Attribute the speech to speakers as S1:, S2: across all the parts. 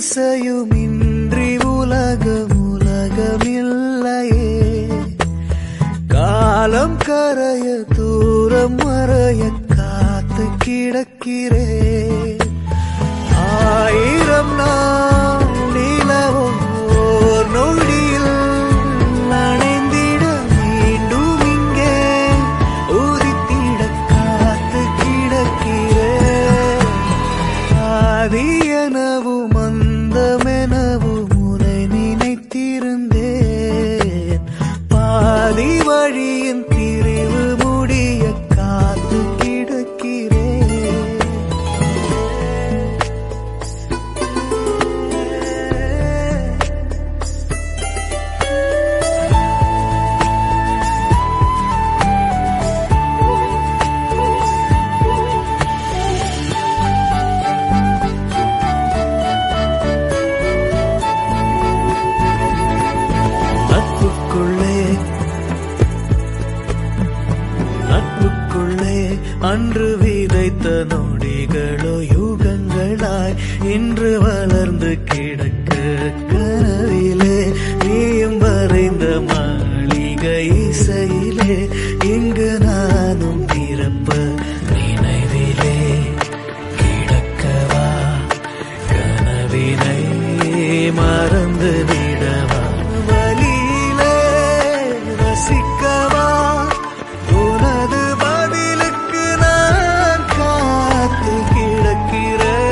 S1: இசையுமின்றி உலகம் உலகமில்லையே காலம் கரைய தூரம் மறைய காத்து கிடக்கிறேன் ஆயிரம் நாள் நிலவும் ஓர் நொடியில் நனைந்திட மீண்டும் இங்கே உதித்திட காத்து கிடக்கிறேன் ஆதி எனவும் அந்தமெனவும் முறை நினைத்திருந்தேன் பாதி வழியின் பிரிவு முடிய காத்து கிடக்கிறேன் நட்புக்குள்ளே நட்புக்குள்ளே அன்று விதைத்த நொடிகளோ யுகங்களாய் இன்று வளர்ந்து கிடக்க கனவிலே நீயும் வரைந்த மாளிகை இசையிலே இங்கு நானும் பிறப்ப நினைவிலே கிடக்கவா கனவினை மறந்து விடவா வழியிலே ரசிக்கவா உனது பதிலுக்கு நான் காத்து கிடக்கிறேன்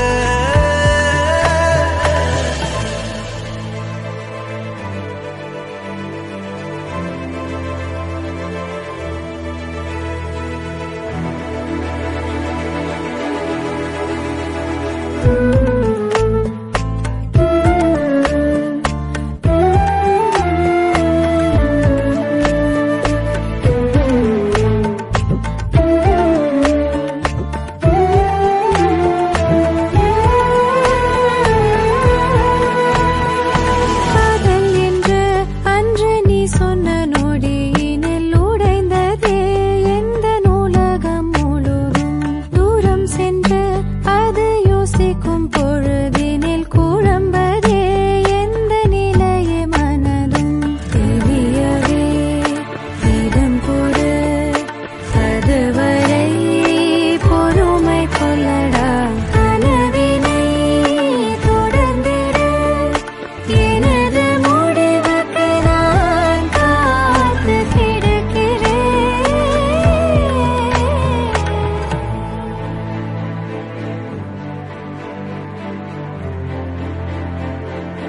S2: காதல் என்று அன்று நீ சொன்ன நொடியினில் உடைந்ததே எந்த நூலகம் முழுதும் தூரம் சென்று அது யோசிக்கும் பொழுதினில் குழம்பதே எந்த நிலையை மனதும் தெரியவே இடம் கொடு அதுவரை பொறுமை கொள்ளடா கனவினை தொடர்ந்திடு எனது முடிவுக்கு நான் காத்து கிடக்கிறேன்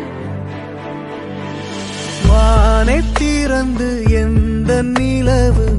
S1: வானை திறந்து எந்த நிலவு